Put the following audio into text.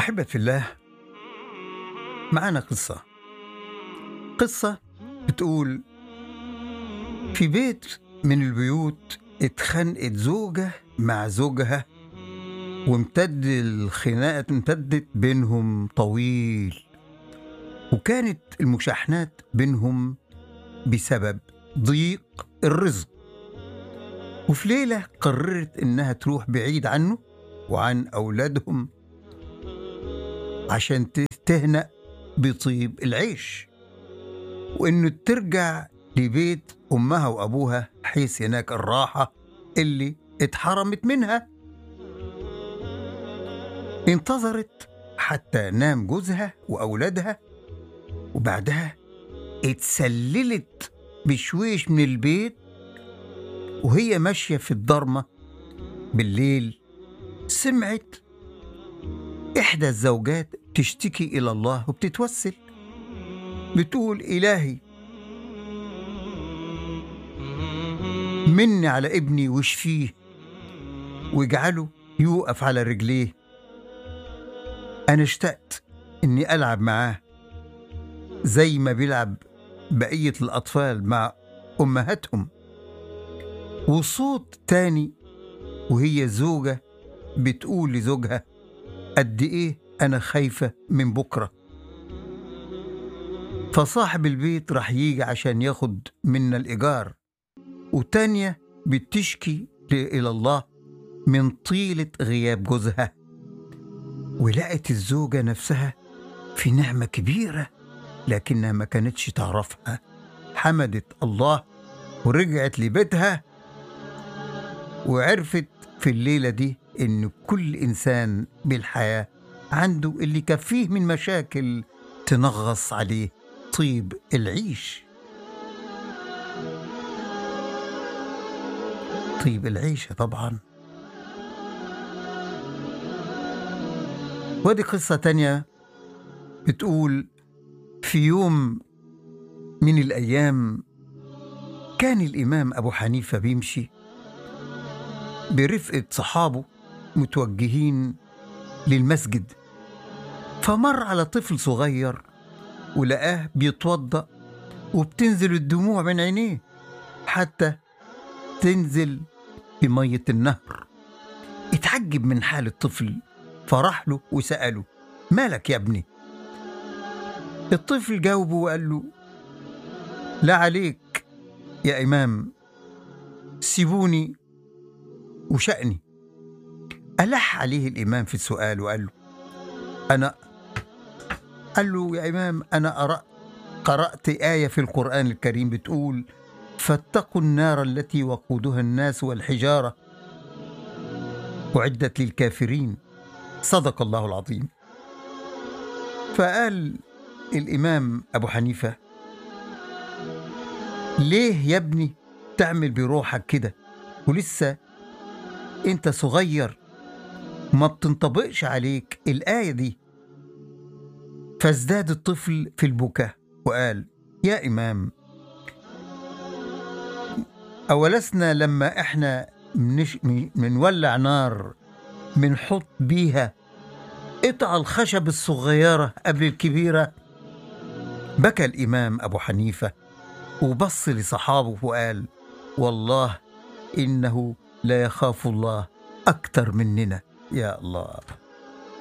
أحبة في الله معنا قصة قصة بتقول في بيت من البيوت اتخانقت زوجة مع زوجها وامتد الخناقة امتدت بينهم طويل وكانت المشاحنات بينهم بسبب ضيق الرزق وفي ليلة قررت إنها تروح بعيد عنه وعن أولادهم عشان تهنأ بطيب العيش وإنه ترجع لبيت أمها وأبوها حيث هناك الراحة اللي اتحرمت منها انتظرت حتى نام جوزها وأولادها وبعدها اتسللت بشويش من البيت وهي ماشية في الضرمة بالليل سمعت إحدى الزوجات تشتكي إلى الله وبتتوسل بتقول إلهي مني على ابني واشفيه واجعله يوقف على رجليه أنا اشتقت إني ألعب معاه زي ما بيلعب بقية الأطفال مع أمهاتهم وصوت تاني وهي زوجة بتقول لزوجها قد إيه أنا خايفة من بكرة فصاحب البيت راح يجي عشان ياخد منا الإيجار وتانية بتشكي إلى الله من طيلة غياب جوزها ولقت الزوجة نفسها في نعمة كبيرة لكنها ما كانتش تعرفها حمدت الله ورجعت لبيتها وعرفت في الليلة دي إن كل إنسان بالحياة عنده اللي كفيه من مشاكل تنغص عليه طيب العيش طيب العيشة طبعا ودي قصة تانية بتقول في يوم من الأيام كان الإمام أبو حنيفة بيمشي برفقة صحابه متوجهين للمسجد فمر على طفل صغير ولقاه بيتوضأ وبتنزل الدموع من عينيه حتى تنزل بمية النهر اتعجب من حال الطفل فراح له وسأله مالك يا ابني الطفل جاوبه وقال له لا عليك يا إمام سيبوني وشأني ألح عليه الإمام في السؤال وقال له أنا قال له يا إمام أنا أرى قرأت آية في القرآن الكريم بتقول فاتقوا النار التي وقودها الناس والحجارة أعدت للكافرين صدق الله العظيم فقال الإمام أبو حنيفة ليه يا ابني تعمل بروحك كده ولسه انت صغير ما بتنطبقش عليك الآية دي فازداد الطفل في البكاء وقال يا إمام أولسنا لما إحنا منش منولع نار منحط بيها قطع الخشب الصغيرة قبل الكبيرة بكى الإمام أبو حنيفة وبص لصحابه وقال والله إنه لا يخاف الله أكثر مننا يا الله